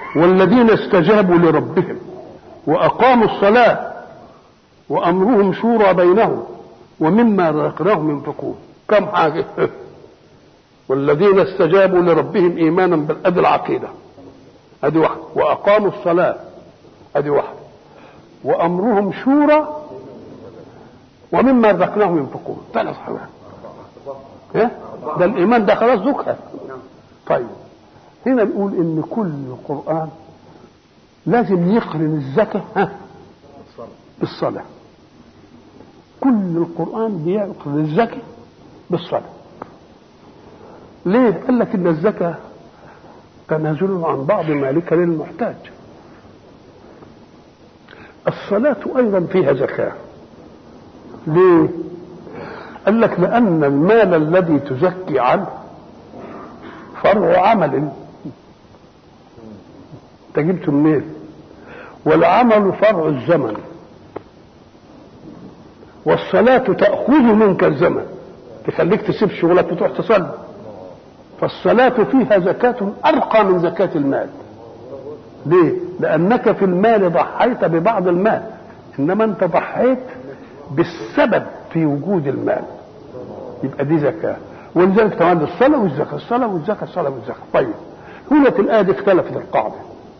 والذين استجابوا لربهم وأقاموا الصلاة وأمرهم شورى بينهم ومما رزقناهم ينفقون كم حاجة والذين استجابوا لربهم إيمانا بالأدي العقيدة أدي واحدة وأقاموا الصلاة أدي واحدة وأمرهم شورى ومما رزقناهم ينفقون ثلاث حاجات إيه؟ ده الإيمان ده خلاص ذكر طيب هنا نقول إن كل القرآن لازم يقرن الزكاة ها بالصلاة كل القرآن بيقرن الزكاة بالصلاة ليه؟ قال لك إن الزكاة تنازل عن بعض مالك للمحتاج الصلاة أيضا فيها زكاة ليه؟ قال لك لأن المال الذي تزكي عنه فرع عمل انت جبته منين؟ والعمل فرع الزمن والصلاة تأخذ منك الزمن تخليك تسيب شغلك وتروح تصلي فالصلاة فيها زكاة أرقى من زكاة المال ليه؟ لأنك في المال ضحيت ببعض المال إنما أنت ضحيت بالسبب في وجود المال يبقى دي زكاة ولذلك كمان الصلاة والزكاة الصلاة والزكاة الصلاة والزكاة طيب هنا في الآية دي اختلفت القاعدة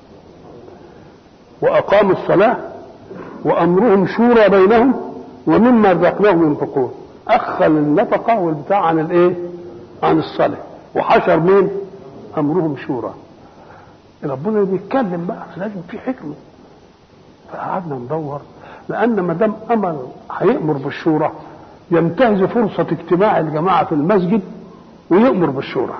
وأقاموا الصلاة وأمرهم شورى بينهم ومما رزقناهم ينفقون أخل النفقة والبتاع عن الإيه؟ عن الصلاة وحشر مين؟ أمرهم شورى ربنا بيتكلم بقى لازم في حكمة فقعدنا ندور لأن ما دام أمر هيأمر بالشورى ينتهز فرصة اجتماع الجماعة في المسجد ويأمر بالشورى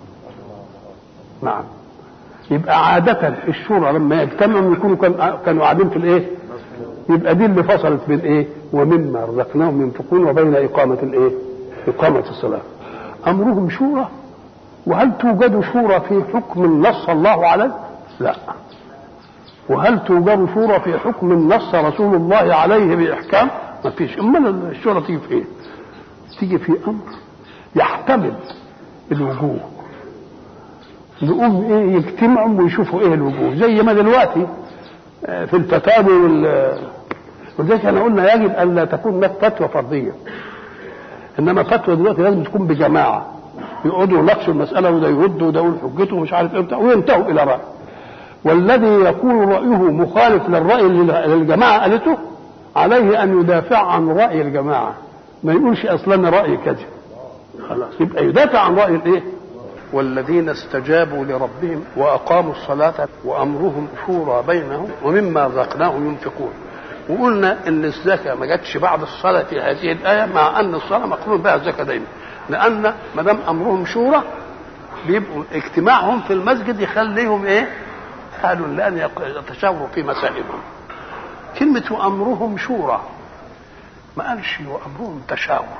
نعم يبقى عادة الشورى لما يجتمعوا يكونوا كانوا قاعدين في الايه؟ يبقى دي اللي فصلت بين ايه؟ ومما رزقناهم ينفقون وبين إقامة الايه؟ إقامة الصلاة. أمرهم شورى وهل توجد شورى في حكم نص الله عليه؟ لا. وهل توجد شورى في حكم نص رسول الله عليه بإحكام؟ ما فيش، أمال الشورى تيجي في إيه؟ تيجي في أمر يحتمل الوجوه. نقوم ايه يجتمعوا ويشوفوا ايه الوجوه زي ما دلوقتي في الفتاوى وال ولذلك احنا قلنا يجب ان لا تكون هناك فتوى فرديه انما فتوى دلوقتي لازم تكون بجماعه يقعدوا يناقشوا المساله وده يرد وده يقول حجته ومش عارف ايه وينتهوا الى راي والذي يكون رايه مخالف للراي اللي الجماعه قالته عليه ان يدافع عن راي الجماعه ما يقولش اصلا رايي كذا خلاص يبقى يدافع عن راي الايه والذين استجابوا لربهم واقاموا الصلاه وامرهم شورى بينهم ومما رزقناهم ينفقون وقلنا ان الزكاه ما جاتش بعد الصلاه في هذه الايه مع ان الصلاه مقرون بها الزكاه دايما لان ما دام امرهم شورى بيبقوا اجتماعهم في المسجد يخليهم ايه؟ قالوا لان يتشاوروا في مسائلهم كلمه وامرهم شورى ما قالش وامرهم تشاور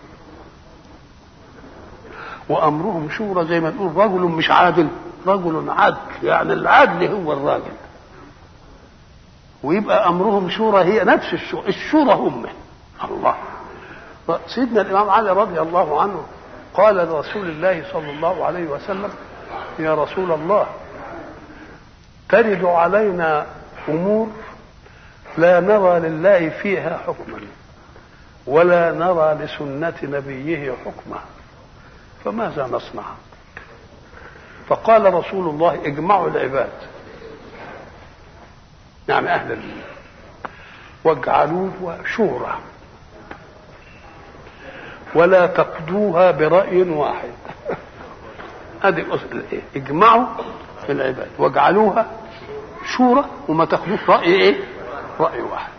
وامرهم شورى زي ما نقول رجل مش عادل رجل عدل يعني العدل هو الراجل ويبقى امرهم شورى هي نفس الشورى الشورى هم الله سيدنا الامام علي رضي الله عنه قال لرسول الله صلى الله عليه وسلم يا رسول الله ترد علينا امور لا نرى لله فيها حكما ولا نرى لسنه نبيه حكما فماذا نصنع فقال رسول الله اجمعوا العباد يعني اهل الله واجعلوه شورى ولا تقضوها برأي واحد ادي ايه اجمعوا العباد واجعلوها شورى وما تاخدوش رأي ايه رأي واحد